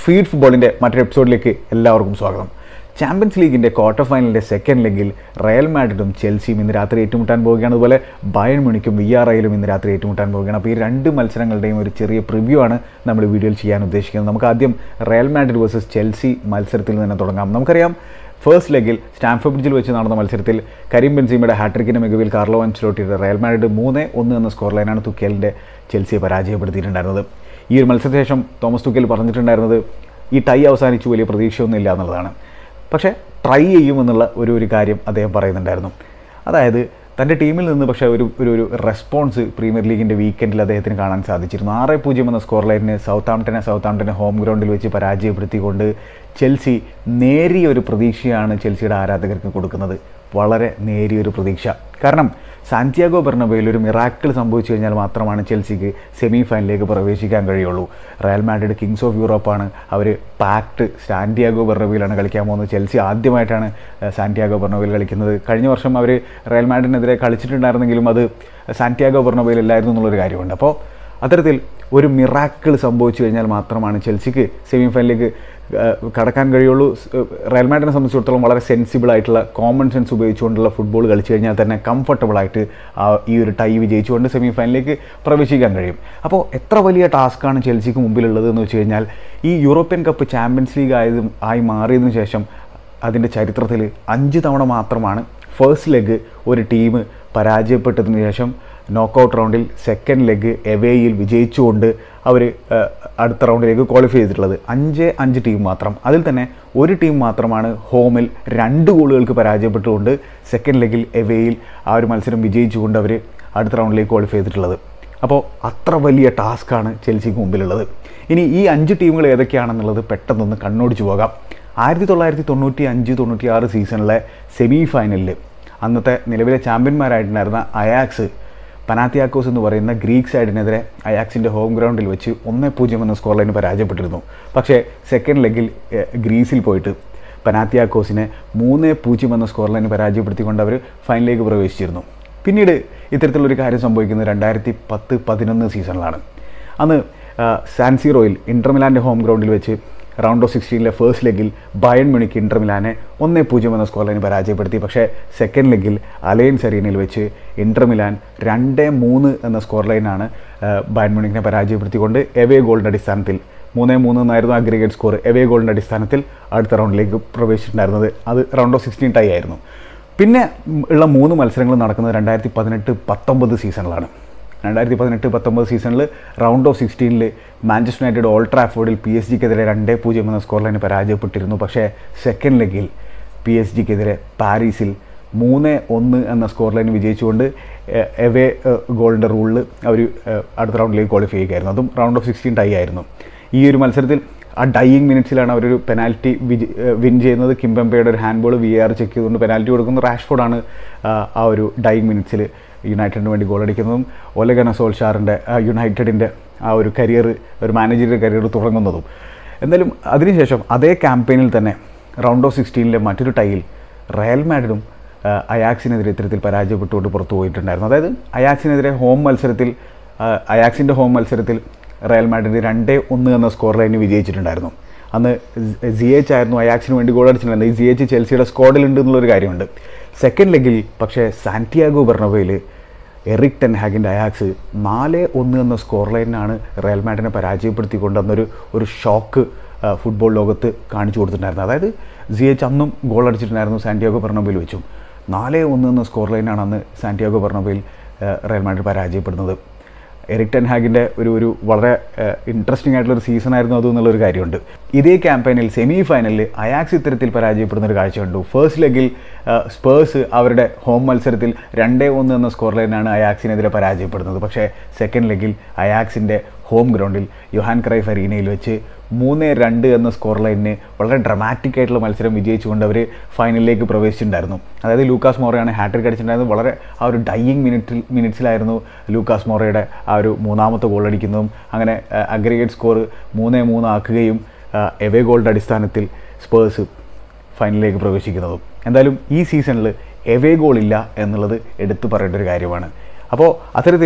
feed ഫുട്ബോളിൻ്റെ മറ്റൊരു എപ്പിസോഡിലേക്ക് എല്ലാവർക്കും സ്വാഗതം ചാമ്പ്യൻസ് ലീഗിൻ്റെ ക്വാർട്ടർ ഫൈനലിൻ്റെ സെക്കൻഡ് ലെഗിൽ റയൽ മാഡ്രിഡും ചെൽസിയും ഇന്ന് രാത്രി ഏറ്റുമുട്ടാൻ പോവുകയാണ് അതുപോലെ ബയൺ മുണിക്കും വി ആർ ഐയിലും ഇന്ന് രാത്രി ഏറ്റുമുട്ടാൻ പോവുകയാണ് അപ്പോൾ ഈ രണ്ട് മത്സരങ്ങളുടെയും ഒരു ചെറിയ പ്രിവ്യൂ ആണ് നമ്മൾ ഈ വീഡിയോയിൽ ചെയ്യാൻ ഉദ്ദേശിക്കുന്നത് നമുക്ക് ആദ്യം റയൽ മാഡ്രിഡ് വേഴ്സസ് ചെൽസി മത്സരത്തിൽ നിന്ന് തുടങ്ങാം നമുക്കറിയാം ഫസ്റ്റ് ലെഗിൽ സ്റ്റാൻഫോർഡ് ബ്രിഡ്ജിൽ വെച്ച് നടന്ന മത്സരത്തിൽ കരീം ബെൻസീമയുടെ ഹാട്രിക്കിൻ്റെ മികവിൽ കാർലോ അൻസിലോട്ടിയുടെ റയൽ മാഡ്രിഡ് മൂന്ന് ഒന്ന് എന്ന സ്കോർ ലൈനാണ് തുക്കേലിൻ്റെ ചെൽസിയെ പരാജയപ്പെടുത്തിയിട്ടുണ്ടായിരുന്നത് ഈ ഒരു മത്സരത്തിന് ശേഷം തോമസ് തുക്കേൽ പറഞ്ഞിട്ടുണ്ടായിരുന്നത് ഈ ടൈ അവസാനിച്ചു വലിയ പ്രതീക്ഷയൊന്നും ഇല്ല എന്നുള്ളതാണ് പക്ഷേ ട്രൈ ചെയ്യുമെന്നുള്ള ഒരു ഒരു കാര്യം അദ്ദേഹം പറയുന്നുണ്ടായിരുന്നു അതായത് തൻ്റെ ടീമിൽ നിന്ന് പക്ഷേ ഒരു ഒരു ഒരു റെസ്പോൺസ് പ്രീമിയർ ലീഗിൻ്റെ വീക്കെൻഡിൽ അദ്ദേഹത്തിന് കാണാൻ സാധിച്ചിരുന്നു ആറ് പൂജ്യം എന്ന സ്കോർ ലൈനിന് സൗത്ത് ആംപ്ടനെ സൗത്ത് ആംപ്ടനെ ഹോം ഗ്രൗണ്ടിൽ വെച്ച് പരാജയപ്പെടുത്തിക്കൊണ്ട് ചെൽസി നേരിയ ഒരു പ്രതീക്ഷയാണ് ചെൽസിയുടെ ആരാധകർക്ക് കൊടുക്കുന്നത് വളരെ നേരിയൊരു പ്രതീക്ഷ കാരണം സാന്റിയാഗോ ബെർണബയിൽ ഒരു മിറാക്കിൾ സംഭവിച്ചു കഴിഞ്ഞാൽ മാത്രമാണ് ചെൽസിക്ക് സെമി ഫൈനലിലേക്ക് പ്രവേശിക്കാൻ കഴിയുള്ളൂ റയൽ മാഡ്രിഡ് കിങ്സ് ഓഫ് യൂറോപ്പാണ് അവർ പാക്ട് സാന്റിയാഗോ ബെർണബയിലാണ് കളിക്കാൻ പോകുന്നത് ചെൽസി ആദ്യമായിട്ടാണ് ഏഹ്, സാന്റിയാഗോ ബെർണബയിൽ കളിക്കുന്നത് കഴിഞ്ഞ വർഷം അവർ റയൽ മാഡ്രിഡിനെതിരെ കളിച്ചിട്ടുണ്ടായിരുന്നെങ്കിലും അത് സാന്റിയാഗോ ബെർണബയിലല്ലായിരുന്നു എന്നുള്ളൊരു കാര്യമുണ്ട് അപ്പോൾ അത്തരത്തിൽ ഒരു മിറാക്കിൾ സംഭവിച്ചു കഴിഞ്ഞാൽ മാത്രമാണ് ചെൽസിക്ക് സെമി ഫൈനലിലേക്ക് ഏഹ്, കടക്കാൻ കഴിയുള്ളൂ സ്- ഏഹ്, റയൽ മാഡ്രിഡിനെ സംബന്ധിച്ചിടത്തോളം വളരെ സെൻസിബിൾ ആയിട്ടുള്ള കോമൺ സെൻസ് ഉപയോഗിച്ചുകൊണ്ടുള്ള ഫുട്ബോൾ കളിച്ചു കഴിഞ്ഞാൽ തന്നെ കംഫർട്ടബിൾ ആയിട്ട് ആ ഈ ഒരു ടൈ വിജയിച്ചുകൊണ്ട് സെമി ഫൈനലിലേക്ക് പ്രവേശിക്കാൻ കഴിയും അപ്പോൾ എത്ര വലിയ ടാസ്ക്കാണ് ചെൽസിക്ക് മുമ്പിലുള്ളത് എന്ന് വെച്ച് കഴിഞ്ഞാൽ ഈ യൂറോപ്യൻ കപ്പ് ചാമ്പ്യൻസ് ലീഗ് ആയതും ആയി മാറിയതിനു ശേഷം അതിൻ്റെ ചരിത്രത്തിൽ അഞ്ച് തവണ മാത്രമാണ് ഫസ്റ്റ് ലെഗ് ഒരു ടീം പരാജയപ്പെട്ടതിന് ശേഷം നോക്കൗട്ട് റൗണ്ടിൽ സെക്കൻഡ് ലെഗ് എവേയിൽ വിജയിച്ചുകൊണ്ട് അവർ അടുത്ത റൗണ്ടിലേക്ക് ക്വാളിഫൈ ചെയ്തിട്ടുള്ളത് അഞ്ച് അഞ്ച് ടീം മാത്രം അതിൽ തന്നെ ഒരു ടീം മാത്രമാണ് ഹോമിൽ രണ്ട് ഗോളുകൾക്ക് പരാജയപ്പെട്ടുകൊണ്ട് സെക്കൻഡ് ലെഗിൽ എവേയിൽ ആ ഒരു മത്സരം വിജയിച്ചുകൊണ്ട് അവർ അടുത്ത റൗണ്ടിലേക്ക് ക്വാളിഫൈ ചെയ്തിട്ടുള്ളത് അപ്പോൾ അത്ര വലിയ ടാസ്ക്കാണ് ചെൽസിക്ക് മുമ്പിലുള്ളത് ഇനി ഈ അഞ്ച് ടീമുകൾ ഏതൊക്കെയാണെന്നുള്ളത് പെട്ടെന്നൊന്ന് കണ്ണോടിച്ച് പോകാം ആയിരത്തി തൊള്ളായിരത്തി തൊണ്ണൂറ്റി അഞ്ച് തൊണ്ണൂറ്റി ആറ് സീസണിലെ സെമി ഫൈനലിൽ അന്നത്തെ നിലവിലെ ചാമ്പ്യന്മാരായിട്ടുണ്ടായിരുന്ന അയാക്സ് പനാത്തിയാക്കോസ് എന്ന് പറയുന്ന ഗ്രീക്ക് സൈഡിനെതിരെ അയാക്സിൻ്റെ ഹോം ഗ്രൗണ്ടിൽ വെച്ച് ഒന്ന് പൂജ്യം എന്ന സ്കോർ ലൈന് പരാജയപ്പെട്ടിരുന്നു പക്ഷേ സെക്കൻഡ് ലെഗിൽ ഏഹ്, ഗ്രീസിൽ പോയിട്ട് പനാത്തിയാക്കോസിനെ മൂന്ന് പൂജ്യം എന്ന സ്കോർ ലൈന് പരാജയപ്പെടുത്തിക്കൊണ്ട് അവർ ഫൈനലിലേക്ക് പ്രവേശിച്ചിരുന്നു പിന്നീട് ഇത്തരത്തിലൊരു കാര്യം സംഭവിക്കുന്നത് രണ്ടായിരത്തി പത്ത് പതിനൊന്ന് സീസണിലാണ് അന്ന് ആ, സാൻസീറോയിൽ ഇൻ്റർമിലാൻ്റെ ഹോം ഗ്രൗണ്ടിൽ വെച്ച് റൗണ്ട് ഓഫ് സിക്സ്റ്റീനിലെ ഫസ്റ്റ് ലെഗിൽ ബയൺ മുണിക്ക് ഇൻ്റർ മിലാനെ ഒന്നേ പൂജ്യം എന്ന സ്കോർ ലൈന് പരാജയപ്പെടുത്തി പക്ഷേ സെക്കൻഡ് ലെഗിൽ അലയൻസ് അരീനയിൽ വെച്ച് ഇൻ്റർ മിലാൻ രണ്ട് മൂന്ന് എന്ന സ്കോർ ലൈനാണ് ബയൺ മുണിക്കിനെ പരാജയപ്പെടുത്തിക്കൊണ്ട് എവേ ഗോളിൻ്റെ അടിസ്ഥാനത്തിൽ മൂന്നേ മൂന്ന് എന്നായിരുന്നു അഗ്രിഗേറ്റ് സ്കോർ എവേ ഗോളിൻ്റെ അടിസ്ഥാനത്തിൽ അടുത്ത റൗണ്ടിലേക്ക് പ്രവേശിച്ചിട്ടുണ്ടായിരുന്നത് അത് റൗണ്ട് ഓഫ് സിക്സ്റ്റീൻ ടൈ ആയിരുന്നു പിന്നെ ഉള്ള മൂന്ന് മത്സരങ്ങൾ നടക്കുന്നത് രണ്ടായിരത്തി പതിനെട്ട് പത്തൊമ്പത് സീസണിലാണ് രണ്ടായിരത്തി പതിനെട്ട് പത്തൊമ്പത് സീസണിൽ റൗണ്ട് ഓഫ് സിക്സ്റ്റീനിൽ മാഞ്ചസ്റ്റർ യുണൈറ്റഡ് ഓൾഡ് ട്രാഫോർഡിൽ പി എസ് ജിക്കെതിരെ രണ്ട് പൂജ്യം എന്ന സ്കോർ ലൈന് പരാജയപ്പെട്ടിരുന്നു പക്ഷേ സെക്കൻഡ് ലെഗിൽ പി എസ് ജിക്കെതിരെ പാരീസിൽ മൂന്ന് ഒന്ന് എന്ന സ്കോർ ലൈൻ വിജയിച്ചുകൊണ്ട് എ- എവേ എ, ഗോളിൻ്റെ റൂളിൽ അവർ എ, അടുത്ത റൗണ്ടിലേക്ക് ക്വാളിഫൈ ചെയ്യുകയായിരുന്നു അതും റൗണ്ട് ഓഫ് സിക്സ്റ്റീൻ ടൈ ആയിരുന്നു ഈ ഒരു മത്സരത്തിൽ ആ ഡൈയിങ് മിനിറ്റ്സിലാണ് അവരൊരു പെനാൽറ്റി വിജ വിൻ ചെയ്യുന്നത് കിംബെമ്പയുടെ ഒരു hand ball V R check ചെയ്തുകൊണ്ട് പെനാൽറ്റി കൊടുക്കുന്ന റാഷ്ഫോർഡാണ് ആ, ആ ഒരു ഡൈയിങ് മിനിറ്റ്സിൽ യുണൈറ്റഡിന് വേണ്ടി ഗോൾ അടിക്കുന്നതും ഒലഗന സോൾഷാറിൻ്റെ യുണൈറ്റഡിൻ്റെ ആ ഒരു കരിയർ ഒരു മാനേജറിൻ്റെ കരിയർ തുടങ്ങുന്നതും എന്തായാലും അതിനുശേഷം അതേ ക്യാമ്പയിനിൽ തന്നെ റൗണ്ട് ഓഫ് സിക്സ്റ്റീനിലെ മറ്റൊരു ടൈയിൽ റയൽ മാഡ്രിഡും ആ, അയാക്സിനെതിരെ ഇത്തരത്തിൽ പരാജയപ്പെട്ടുകൊണ്ട് പുറത്തു പോയിട്ടുണ്ടായിരുന്നു അതായത് അയാക്സിനെതിരെ ഹോം മത്സരത്തിൽ ആ, അയാക്സിൻ്റെ ഹോം മത്സരത്തിൽ റയൽ മാഡ്രിഡ് രണ്ടേ ഒന്ന് എന്ന സ്കോർ ലൈന് വിജയിച്ചിട്ടുണ്ടായിരുന്നു അന്ന് സി എച്ച് ആയിരുന്നു അയാക്സിന് വേണ്ടി ഗോൾ അടിച്ചിട്ടുണ്ടായിരുന്നത് ഈ സി എച്ച് ചെൽസിയുടെ സ്ക്വാഡിലുണ്ട് എന്നുള്ളൊരു കാര്യമുണ്ട് സെക്കൻഡ് ലെഗിൽ പക്ഷേ സാന്റിയാഗോ ബെർണബയിൽ എറിക് ടെൻ ഹാഗിൻ്റെ അയാക്സ് നാല് ഒന്ന് എന്ന സ്കോർ ലൈനാണ് റയൽ മാഡ്രിഡിനെ പരാജയപ്പെടുത്തിക്കൊണ്ട് അന്നൊരു ഒരു ഷോക്ക് ആ, ഫുട്ബോൾ ലോകത്ത് കാണിച്ചു കൊടുത്തിട്ടുണ്ടായിരുന്നത് അതായത് സി എച്ച് അന്നും ഗോൾ അടിച്ചിട്ടുണ്ടായിരുന്നു സാന്റിയാഗോ ബെർണബയിൽ വെച്ചും നാല് ഒന്ന് എന്ന സ്കോർ ലൈനാണ് അന്ന് സാന്റിയാഗോ ബെർണബയിൽ ആ, റയൽ മാഡ്രിഡ് പരാജയപ്പെടുന്നത് എറിക് ടെൻ ഹാഗിൻ്റെ ഒരു ഒരു വളരെ ഇൻട്രസ്റ്റിംഗ് ആയിട്ടുള്ള ഒരു സീസൺ ആയിരുന്നു അത് എന്നുള്ളൊരു കാര്യമുണ്ട് ഇതേ ക്യാമ്പയിനിൽ സെമി ഫൈനലിൽ അയാക്സ് ഇത്തരത്തിൽ പരാജയപ്പെടുന്ന ഒരു കാഴ്ച കണ്ടു ഫസ്റ്റ് ലെഗിൽ സ്പേഴ്സ് അവരുടെ ഹോം മത്സരത്തിൽ രണ്ടേ ഒന്ന് എന്ന സ്കോർ ലൈനാണ് അയാക്സിനെതിരെ പരാജയപ്പെടുന്നത് പക്ഷേ സെക്കൻഡ് ലെഗിൽ അയാക്സിൻ്റെ ഹോം ഗ്രൗണ്ടിൽ യുഹാൻ ക്രൈഫ് അരീനയിൽ വെച്ച് മൂന്ന് രണ്ട് എന്ന സ്കോർ ലൈനിന് വളരെ ഡ്രമാറ്റിക് ആയിട്ടുള്ള മത്സരം വിജയിച്ചുകൊണ്ട് അവർ ഫൈനലിലേക്ക് പ്രവേശിച്ചിട്ടുണ്ടായിരുന്നു അതായത് ലൂക്കാസ് മോറയാണ് ഹാട്രിക് അടിച്ചിട്ടുണ്ടായിരുന്നത് വളരെ ആ ഒരു ഡൈയിങ് മിനിറ്റിൽ മിനിറ്റ്സിലായിരുന്നു ലൂക്കാസ് മോറയുടെ ആ ഒരു മൂന്നാമത്തെ ഗോൾ അടിക്കുന്നതും അങ്ങനെ അഗ്രിഗേറ്റ് സ്കോർ മൂന്നേ മൂന്ന് ആക്കുകയും എവേ ഗോളിൻ്റെ അടിസ്ഥാനത്തിൽ സ്പേഴ്സ് ഫൈനലിലേക്ക് പ്രവേശിക്കുന്നതും എന്തായാലും ഈ സീസണിൽ എവേ ഗോൾ ഇല്ല എന്നുള്ളത് എടുത്തു പറയേണ്ട ഒരു കാര്യമാണ് അപ്പോൾ അത്തരത്തിൽ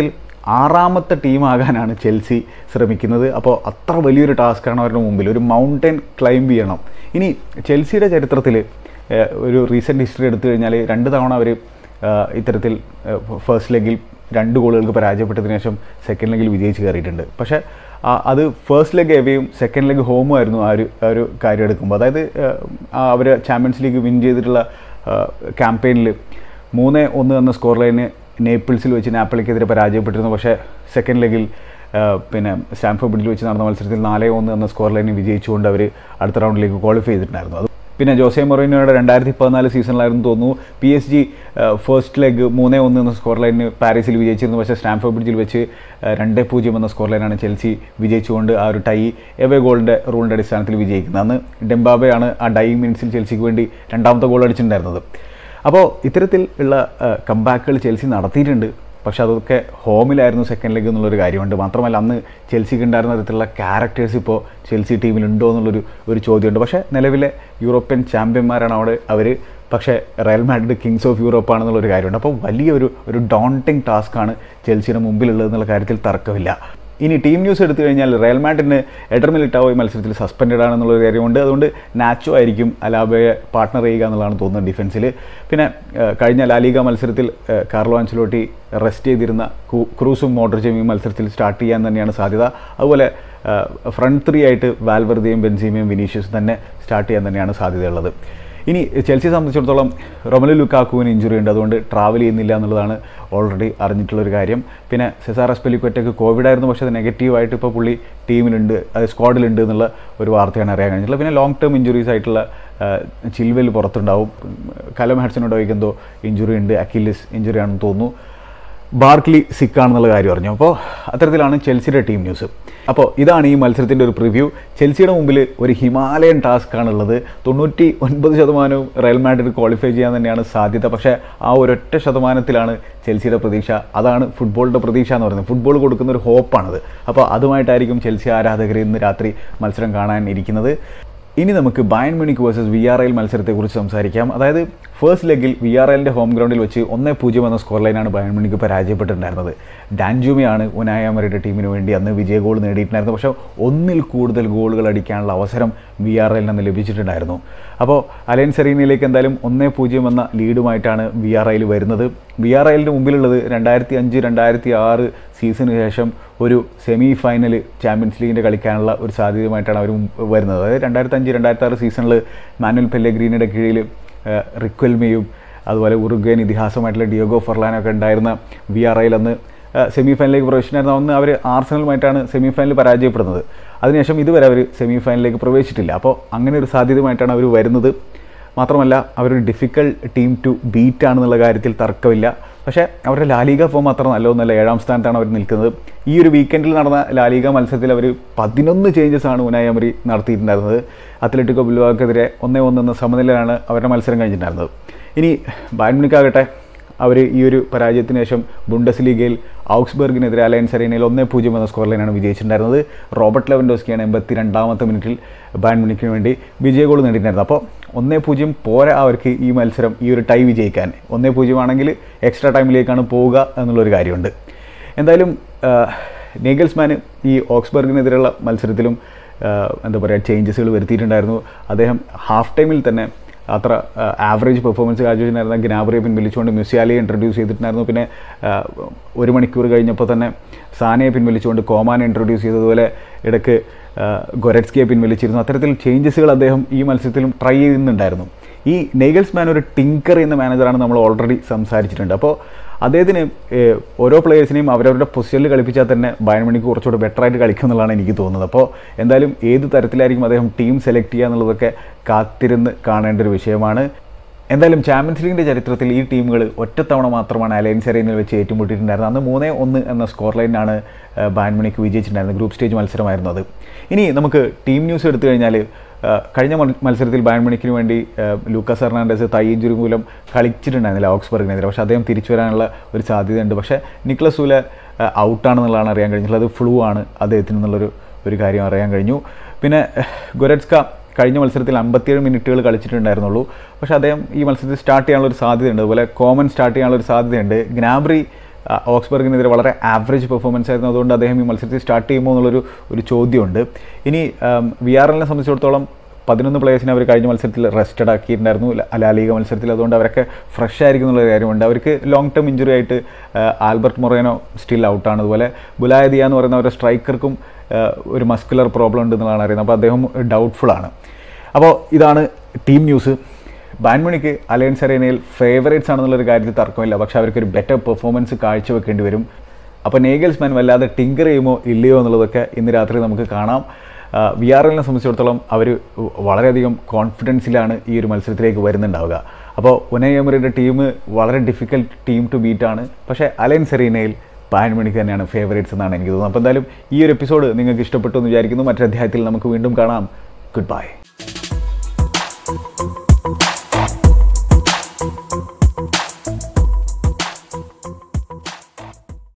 ആറാമത്തെ ടീമാകാനാണ് ചെൽസി ശ്രമിക്കുന്നത് അപ്പോൾ അത്ര വലിയൊരു ടാസ്ക്കാണ് അവരുടെ മുമ്പിൽ ഒരു മൗണ്ടൻ ക്ലൈംബ് ചെയ്യണം ഇനി ചെൽസിയുടെ ചരിത്രത്തിൽ ഒരു റീസെൻറ്റ് ഹിസ്റ്ററി എടുത്തു കഴിഞ്ഞാൽ രണ്ട് തവണ അവർ ഇത്തരത്തിൽ ഫസ്റ്റ് ലെഗിൽ രണ്ട് ഗോളുകൾക്ക് പരാജയപ്പെട്ടതിന് ശേഷം സെക്കൻഡ് ലെഗിൽ വിജയിച്ച് കയറിയിട്ടുണ്ട് പക്ഷേ ആ, അത് ഫസ്റ്റ് ലെഗ് എവേയും സെക്കൻഡ് ലെഗ് ഹോമും ആയിരുന്നു ആ ഒരു ആ ഒരു കാര്യം എടുക്കുമ്പോൾ അതായത് അവർ ചാമ്പ്യൻസ് ലീഗ് വിൻ ചെയ്തിട്ടുള്ള ക്യാമ്പയിനിൽ മൂന്ന് ഒന്ന് എന്ന സ്കോർ ലൈന് നേപ്പിൾസിൽ വെച്ച് നാപ്പിളിക്കെതിരെ പരാജയപ്പെട്ടിരുന്നു പക്ഷേ സെക്കൻഡ് ലെഗിൽ പിന്നെ സ്റ്റാൻഫോർഡ് ബ്രിഡ്ജിൽ വെച്ച് നടന്ന മത്സരത്തിൽ നാല് ഒന്ന് എന്ന സ്കോർ ലൈനിൽ വിജയിച്ചുകൊണ്ട് അവർ അടുത്ത റൗണ്ടിലേക്ക് ക്വാളിഫൈ ചെയ്തിട്ടുണ്ടായിരുന്നു അത് പിന്നെ ജോസെ മൊറീനോയുടെ രണ്ടായിരത്തി പതിനാല് സീസണിലായിരുന്നു തോന്നുന്നു P S G first leg മൂന്നേ ഒന്ന് എന്ന സ്കോർ ലൈനിന് പാരീസിൽ വിജയിച്ചിരുന്നു പക്ഷേ സ്റ്റാൻഫോർഡ് ബ്രിഡ്ജിൽ വെച്ച് ഏഹ്, രണ്ട് പൂജ്യം എന്ന സ്കോർ ലൈനാണ് ചെൽസി വിജയിച്ചുകൊണ്ട് ആ ഒരു ടൈ എവേ ഗോളിൻ്റെ റൂളിൻ്റെ അടിസ്ഥാനത്തിൽ വിജയിക്കുന്നത് അന്ന് ഡെംബാബെയാണ് ആ ഡൈ മിനിറ്റ്സിൽ ചെൽസിക്ക് വേണ്ടി രണ്ടാമത്തെ ഗോൾ അടിച്ചിട്ടുണ്ടായിരുന്നത് അപ്പോൾ ഇത്തരത്തിൽ ഉള്ള കംബാക്കുകൾ ചെൽസി നടത്തിയിട്ടുണ്ട് പക്ഷെ അതൊക്കെ ഹോമിലായിരുന്നു സെക്കൻഡ് ലെഗ് എന്നുള്ളൊരു കാര്യമുണ്ട് മാത്രമല്ല അന്ന് ചെൽസിക്ക് ഉണ്ടായിരുന്ന തരത്തിലുള്ള ക്യാരക്ടേഴ്സ് ഇപ്പോൾ ചെൽസി ടീമിലുണ്ടോ എന്നുള്ളൊരു ഒരു ചോദ്യമുണ്ട് പക്ഷേ നിലവിലെ യൂറോപ്യൻ ചാമ്പ്യന്മാരാണ് അവിടെ അവർ പക്ഷേ Real Madrid kings of Europe ആണെന്നുള്ളൊരു കാര്യമുണ്ട് അപ്പോൾ വലിയൊരു ഒരു ഡോണ്ടിങ് ടാസ്ക്കാണ് ചെൽസിയുടെ മുമ്പിലുള്ളത് എന്നുള്ള കാര്യത്തിൽ തർക്കമില്ല ഇനി ടീം ന്യൂസ് എടുത്തു കഴിഞ്ഞാൽ റയൽ മാഡ്രിഡിന് എഡർ മിലിറ്റാവോ ഈ മത്സരത്തിൽ സസ്പെൻഡഡ് ആണെന്നുള്ള ഒരു കാര്യമുണ്ട് അതുകൊണ്ട് നാച്ചോ ആയിരിക്കും അലാബയെ പാർട്ട്ണർ ചെയ്യുക എന്നുള്ളതാണ് തോന്നുന്നത് ഡിഫൻസിൽ പിന്നെ ഏഹ്, കഴിഞ്ഞ ലാലിക മത്സരത്തിൽ ഏഹ്, കാർലോ ആൻസലോട്ടി റെസ്റ്റ് ചെയ്തിരുന്ന കു- ക്രൂസും മോഡ്രിച്ചും ഈ മത്സരത്തിൽ സ്റ്റാർട്ട് ചെയ്യാൻ തന്നെയാണ് സാധ്യത അതുപോലെ ഫ്രണ്ട് ത്രീ ആയിട്ട് വാൽവർദിയും ബെൻസീമയും വിനീഷ്യസും തന്നെ സ്റ്റാർട്ട് ചെയ്യാൻ തന്നെയാണ് സാധ്യതയുള്ളത് ഇനി ചെൽസിയെ സംബന്ധിച്ചിടത്തോളം റൊമലു ലുക്കാക്കുവിന് ഇഞ്ചുറി ഉണ്ട് അതുകൊണ്ട് ട്രാവൽ ചെയ്യുന്നില്ല എന്നുള്ളതാണ് ഓൾറെഡി അറിഞ്ഞിട്ടുള്ളൊരു കാര്യം പിന്നെ സെസാർ എസ്പെലിക്വറ്റക്ക് കോവിഡ് ആയിരുന്നു പക്ഷേ അത് നെഗറ്റീവായിട്ട് ഇപ്പോൾ പുള്ളി ടീമിലുണ്ട് അത് സ്ക്വാഡിലുണ്ട് എന്നുള്ള ഒരു വാർത്തയാണ് അറിയാൻ കഴിഞ്ഞിട്ടുള്ളത് പിന്നെ ലോങ് ടേം ഇഞ്ചുറീസ് ആയിട്ടുള്ള ചിൽവെൽ പുറത്തുണ്ടാവും കലം ഹഡ്സനോട് എന്തോ ഇഞ്ചുറി ഉണ്ട് അക്കിലിസ് ഇഞ്ചുറി ആണെന്ന് തോന്നുന്നു ബാർക്ലി സിക്കാണെന്നുള്ള കാര്യം അറിഞ്ഞു അപ്പോൾ അത്തരത്തിലാണ് ചെൽസിയുടെ ടീം ന്യൂസ് അപ്പോൾ ഇതാണ് ഈ മത്സരത്തിൻ്റെ ഒരു പ്രിവ്യൂ ചെൽസിയുടെ മുമ്പിൽ ഒരു ഹിമാലയൻ ടാസ്ക് ആണുള്ളത് തൊണ്ണൂറ്റി ഒൻപത് ശതമാനവും റയൽ മാഡ്രിഡ് ക്വാളിഫൈ ചെയ്യാൻ തന്നെയാണ് സാധ്യത പക്ഷേ ആ ഒരൊറ്റ ശതമാനത്തിലാണ് ചെൽസിയുടെ പ്രതീക്ഷ അതാണ് ഫുട്ബോളിൻ്റെ പ്രതീക്ഷ എന്ന് പറയുന്നത് ഫുട്ബോൾ കൊടുക്കുന്ന ഒരു ഹോപ്പാണത് അപ്പോൾ അതുമായിട്ടായിരിക്കും ചെൽസി ആരാധകർ ഇന്ന് രാത്രി മത്സരം കാണാൻ ഇരിക്കുന്നത് ഇനി നമുക്ക് Bayern Munich versus V R L മത്സരത്തെക്കുറിച്ച് സംസാരിക്കാം അതായത് ഫസ്റ്റ് ലെഗിൽ വി ആർ എല്ലിൻ്റെ ഹോം ഗ്രൗണ്ടിൽ വെച്ച് ഒന്നേ പൂജ്യം എന്ന സ്കോർ ലൈനാണ് ബയൺ മ്യൂണിക്ക് പരാജയപ്പെട്ടിട്ടുണ്ടായിരുന്നത് ഡാൻജൂമിയാണ് ഉനായമറിയുടെ ടീമിന് വേണ്ടി അന്ന് വിജയ ഗോൾ നേടിയിട്ടുണ്ടായിരുന്നത് പക്ഷേ ഒന്നിൽ കൂടുതൽ ഗോളുകൾ അടിക്കാനുള്ള അവസരം വി ആർ എല്ലിന് അന്ന് ലഭിച്ചിട്ടുണ്ടായിരുന്നു അപ്പോൾ അലയൻ സെറീനയിലേക്ക് എന്തായാലും ഒന്നേ പൂജ്യം എന്ന ലീഡുമായിട്ടാണ് വി ആർ ഐയിൽ വരുന്നത് വി ആർ ഐലിൻ്റെ മുമ്പിലുള്ളത് രണ്ടായിരത്തി അഞ്ച് രണ്ടായിരത്തി ആറ് സീസണിന് ശേഷം ഒരു സെമി ഫൈനൽ ചാമ്പ്യൻസ് ലീഗിൻ്റെ കളിക്കാനുള്ള ഒരു സാധ്യതയുമായിട്ടാണ് അവർ വരുന്നത് അതായത് രണ്ടായിരത്തി അഞ്ച് രണ്ടായിരത്തി ആറ് സീസണിൽ മാനുവൽ പെല്ലഗ്രീനിയുടെ കീഴിൽ റിക്വൽമയും അതുപോലെ ഉറുഗ്വേൻ ഇതിഹാസമായിട്ടുള്ള ഡിയോഗോ ഫെർലാനോ ഒക്കെ ഉണ്ടായിരുന്ന വി ആർ ഐയിൽ അന്ന് സെമി ഫൈനലിലേക്ക് പ്രവേശിച്ചിരുന്ന അന്ന് അവർ ആർസണലുമായിട്ടാണ് സെമി ഫൈനലിൽ പരാജയപ്പെടുന്നത് അതിനുശേഷം ഇതുവരെ അവർ സെമി ഫൈനലിലേക്ക് പ്രവേശിച്ചിട്ടില്ല അപ്പോൾ അങ്ങനെ ഒരു സാധ്യതയുമായിട്ടാണ് അവർ വരുന്നത് മാത്രമല്ല അവരൊരു ഡിഫിക്കൽട്ട് ടീം ടു ബീറ്റ് ആണെന്നുള്ള കാര്യത്തിൽ തർക്കമില്ല പക്ഷേ അവരുടെ ലാലിക ഫോം അത്ര നല്ലതൊന്നല്ല ഏഴാം സ്ഥാനത്താണ് അവർ നിൽക്കുന്നത് ഈ ഒരു വീക്കെൻഡിൽ നടന്ന ലാലിക മത്സരത്തിൽ അവർ പതിനൊന്ന് ചേഞ്ചസ് ആണ് ഉനായി അമരി നടത്തിയിട്ടുണ്ടായിരുന്നത് അത്ലറ്റിക്കോ ബിൽവാക്കെതിരെ ഒന്നേ ഒന്ന് എന്ന സമനിലയിലാണ് അവരുടെ മത്സരം കഴിഞ്ഞിട്ടുണ്ടായിരുന്നത് ഇനി ബാഡ്മിനിക്കാകട്ടെ അവർ ഈ ഒരു പരാജയത്തിന് ശേഷം ബുണ്ടസ് ലീഗയിൽ ഔക്സ്ബർഗിനെതിരെ അലയൻസ് അറീനയിൽ ഒന്നേ പൂജ്യം എന്ന സ്കോർ ലൈനാണ് വിജയിച്ചിട്ടുണ്ടായിരുന്നത് റോബർട്ട് ലെവൻഡോസ്കിയാണ് എൺപത്തി രണ്ടാമത്തെ മിനിറ്റിൽ ബാഡ്മിനിക്കിന് വേണ്ടി വിജയ ഗോൾ നേടിയിട്ടുണ്ടായിരുന്നത് അപ്പോൾ ഒന്നേ പൂജ്യം പോരാ അവർക്ക് ഈ മത്സരം ഈ ഒരു ടൈ വിജയിക്കാൻ ഒന്നേ പൂജ്യം ആണെങ്കിൽ എക്സ്ട്രാ ടൈമിലേക്കാണ് പോവുക എന്നുള്ളൊരു കാര്യമുണ്ട് എന്തായാലും നേഗൽസ്മാൻ ഈ ഓക്സ്ബർഗിനെതിരെയുള്ള മത്സരത്തിലും ആ, എന്താ പറയുക ചേഞ്ചസുകൾ വരുത്തിയിട്ടുണ്ടായിരുന്നു അദ്ദേഹം ഹാഫ് ടൈമിൽ തന്നെ അത്ര ആവറേജ് പെർഫോമൻസ് കാഴ്ചവെച്ചിട്ടുണ്ടായിരുന്ന ഗ്നാബറിയെ പിൻവലിച്ചുകൊണ്ട് മ്യൂസിയാലിയെ ഇൻട്രൊഡ്യൂസ് ചെയ്തിട്ടുണ്ടായിരുന്നു പിന്നെ ആ, ഒരു മണിക്കൂർ കഴിഞ്ഞപ്പോൾ തന്നെ സാനയെ പിൻവലിച്ചുകൊണ്ട് കോമാനെ ഇൻട്രൊഡ്യൂസ് ചെയ്തതുപോലെ ഇടയ്ക്ക് ആ, ഗൊരറ്റ്സ്കിയെ പിൻവലിച്ചിരുന്നു അത്തരത്തിൽ ചേഞ്ചസുകൾ അദ്ദേഹം ഈ മത്സരത്തിലും ട്രൈ ചെയ്യുന്നുണ്ടായിരുന്നു ഈ നെയ്ഗൽസ്മാൻ ഒരു ടിങ്കർ എന്ന മാനേജറാണ് നമ്മൾ ഓൾറെഡി സംസാരിച്ചിട്ടുണ്ട് അപ്പോൾ അദ്ദേഹത്തിന് ഏഹ്, ഓരോ പ്ലേയേഴ്സിനെയും അവരവരുടെ പൊസിഷനിൽ കളിപ്പിച്ചാൽ തന്നെ ബയൺ മണിക്ക് കുറച്ചുകൂടെ ബെറ്റർ ആയിട്ട് കളിക്കും എന്നുള്ളതാണ് എനിക്ക് തോന്നുന്നത് അപ്പോൾ എന്തായാലും ഏത് തരത്തിലായിരിക്കും അദ്ദേഹം ടീം സെലക്ട് ചെയ്യുക എന്നുള്ളതൊക്കെ കാത്തിരുന്ന് കാണേണ്ട ഒരു വിഷയമാണ് എന്തായാലും ചാമ്പ്യൻസ് ലീഗിൻ്റെ ചരിത്രത്തിൽ ഈ ടീമുകൾ ഒറ്റത്തവണ മാത്രമാണ് അലയൻസ് അറേനയിൽ വെച്ച് ഏറ്റുമുട്ടിയിട്ടുണ്ടായിരുന്നത് അന്ന് മൂന്നേ ഒന്ന് എന്ന സ്കോർ ലൈനാണ് ബാൻ മണിക്ക് വിജയിച്ചിട്ടുണ്ടായിരുന്നത് ഗ്രൂപ്പ് സ്റ്റേജ് മത്സരമായിരുന്നു അത് ഇനി നമുക്ക് ടീം ന്യൂസ് എടുത്തു കഴിഞ്ഞാൽ ആ, കഴിഞ്ഞ മൽ- മത്സരത്തിൽ ബാൻ മണിക്കിന് വേണ്ടി ആ, ലൂക്കാസ് ഹെർണാണ്ടസ് തൈ ഇഞ്ചുറി മൂലം കളിച്ചിട്ടുണ്ടായിരുന്നില്ല ഓക്സ്ബർഗിനെതിരെ പക്ഷേ അദ്ദേഹം തിരിച്ചു വരാനുള്ള ഒരു സാധ്യതയുണ്ട് പക്ഷേ നിക്ലസ് സൂല ഔട്ടാണെന്നുള്ളതാണ് അറിയാൻ കഴിഞ്ഞിട്ടുള്ളത് അത് ഫ്ലൂ ആണ് അദ്ദേഹത്തിന് എന്നുള്ളൊരു ഒരു കാര്യം അറിയാൻ കഴിഞ്ഞു പിന്നെ ഗൊരറ്റ്സ്ക കഴിഞ്ഞ മത്സരത്തിൽ അമ്പത്തിയേഴ് മിനിറ്റുകൾ കളിച്ചിട്ടുണ്ടായിരുന്നുള്ളൂ പക്ഷേ അദ്ദേഹം ഈ മത്സരത്തിൽ സ്റ്റാർട്ട് ചെയ്യാനുള്ള ഒരു സാധ്യതയുണ്ട് അതുപോലെ കോമൻ സ്റ്റാർട്ട് ചെയ്യാനുള്ള ഒരു സാധ്യതയുണ്ട് ഗ്നാബ്രി ആ, ഓക്സ്ബർഗിനെതിരെ വളരെ ആവറേജ് പെർഫോമൻസ് ആയിരുന്നു അതുകൊണ്ട് അദ്ദേഹം ഈ മത്സരത്തിൽ സ്റ്റാർട്ട് ചെയ്യുമോ എന്നുള്ളൊരു ഒരു ചോദ്യമുണ്ട് ഇനി വി ആർ എല്ലിനെ സംബന്ധിച്ചിടത്തോളം പതിനൊന്ന് പ്ലേയേഴ്സിനെ അവർ കഴിഞ്ഞ മത്സരത്തിൽ റെസ്റ്റഡ് ആക്കിയിട്ടുണ്ടായിരുന്നു ല- ലാലിഗ മത്സരത്തിൽ അതുകൊണ്ട് അവരൊക്കെ ഫ്രഷ് ആയിരിക്കും എന്നുള്ള കാര്യമുണ്ട് അവർക്ക് ലോങ് ടേം ഇഞ്ചുറി ആയിട്ട് ആ, ആൽബർട്ട് മൊറേനോ സ്റ്റിൽ ഔട്ടാണ് അതുപോലെ ബുലായദിയ എന്ന് പറയുന്ന ഒരു സ്ട്രൈക്കർക്കും ആ, ഒരു മസ്കുലർ പ്രോബ്ലം ഉണ്ട് എന്നുള്ളതാണ് അറിയുന്നത് അപ്പോൾ അദ്ദേഹം ഡൗട്ട്ഫുൾ ആണ് അപ്പോൾ ഇതാണ് ടീം ന്യൂസ് ബാൻമണിക്ക് അലയൻസ് അറേനയിൽ ഫേവറേറ്റ്സ് ആണെന്നുള്ളൊരു കാര്യത്തിൽ തർക്കമില്ല പക്ഷേ അവർക്കൊരു ബെറ്റർ പെർഫോമൻസ് കാഴ്ചവെക്കേണ്ടി വരും അപ്പോൾ നേഗൽസ് മാൻ വല്ലാതെ ടിങ്കർ ചെയ്യുമോ ഇല്ലയോ എന്നുള്ളതൊക്കെ ഇന്ന് രാത്രി നമുക്ക് കാണാം വി ആർ എല്ലിനെ സംബന്ധിച്ചിടത്തോളം അവർ വളരെയധികം കോൺഫിഡൻസിലാണ് ഈ ഒരു മത്സരത്തിലേക്ക് വരുന്നുണ്ടാവുക അപ്പോൾ ഉനയ് എമറിയുടെ ടീം വളരെ ഡിഫിക്കൽട്ട് ടീം ടു ബീറ്റ് ആണ് പക്ഷേ അലയൻസ് അറീനയിൽ പാൻ മണിക്ക് തന്നെയാണ് ഫേവറേറ്റ്സ് എന്നാണ് എനിക്ക് തോന്നുന്നത് അപ്പോൾ എന്തായാലും ഈ ഒരു എപ്പിസോഡ് നിങ്ങൾക്ക് ഇഷ്ടപ്പെട്ടു എന്ന് വിചാരിക്കുന്നു മറ്റൊരു അധ്യായത്തിൽ നമുക്ക് വീണ്ടും കാണാം ഗുഡ് ബൈ